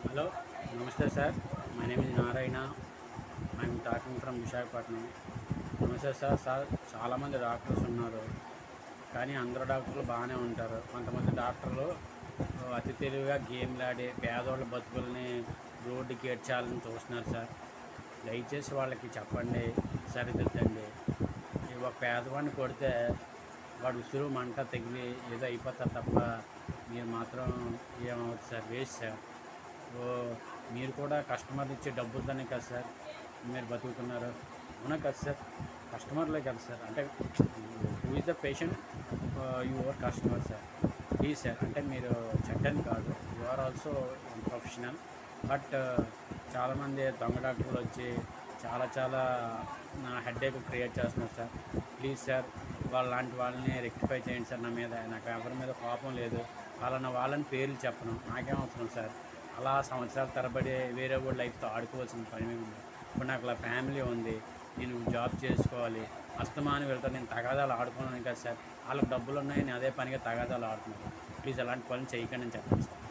hello నమస్తే sir my name is Narayana I'm talking from Visakhapatnam నమస్తే sir sir చాలామంది doctors ఉన్నారు కానీ అందరు డాక్టర్లు బాగానే ఉంటారు కొంతమంది డాక్టర్లు ఆ, అతి తెలివిగా గేమ్లు ఆడి పేదోళ్ళ బతుకుల్ని రోడ్డుకి ఏడ్చాలని చూస్తున్నారు సార్ దయచేసి వాళ్ళకి చెప్పండి సరిదిద్దండి ఈ ఒక పేదవాడిని కొడితే వాడు ఉసురు మంట తగిలి ఏదో అయిపోతారు తప్ప మీరు మాత్రం ఏమవుతుంది సార్ వేస్ట్ సార్ ఓ మీరు కూడా కస్టమర్లు ఇచ్చే డబ్బులతోనే కదా సార్ మీరు బతుకుతున్నారు అవునా కదా సార్ కస్టమర్లే కదా సార్ అంటే who is the patient your customer sir please sir అంటే మీరు చెడ్డని కాదు you are also professional but చాలామంది దొంగ డాక్టర్లు వచ్చి చాలా చాలా నా హెడేక్ క్రియేట్ చేస్తున్నారు సార్ ప్లీజ్ సార్ వాళ్ళ లాంటి వాళ్ళని రెక్టిఫై చేయండి సార్ నా మీద నాకు ఎవరి మీద కోపం లేదు వాళ్ళని వాళ్ళని పేర్లు చెప్పను నాకేం అవసరం సార్ అలా సంవత్సరాల తరబడి వేరే వాళ్ళ లైఫ్తో ఆడుకోవాల్సిన పని మీద ఉంది ఇప్పుడు నాకు ఇలా ఫ్యామిలీ ఉంది నేను జాబ్ చేసుకోవాలి అస్తమానం వెళ్తా నేను తగాదాలు ఆడుకున్నాను కదా సార్ వాళ్ళకి డబ్బులు ఉన్నాయి నేను అదే పనిగా తగాదాలు ఆడుతున్నాను ప్లీజ్ అలాంటి పనులు చేయకండి అని చెప్పండి సార్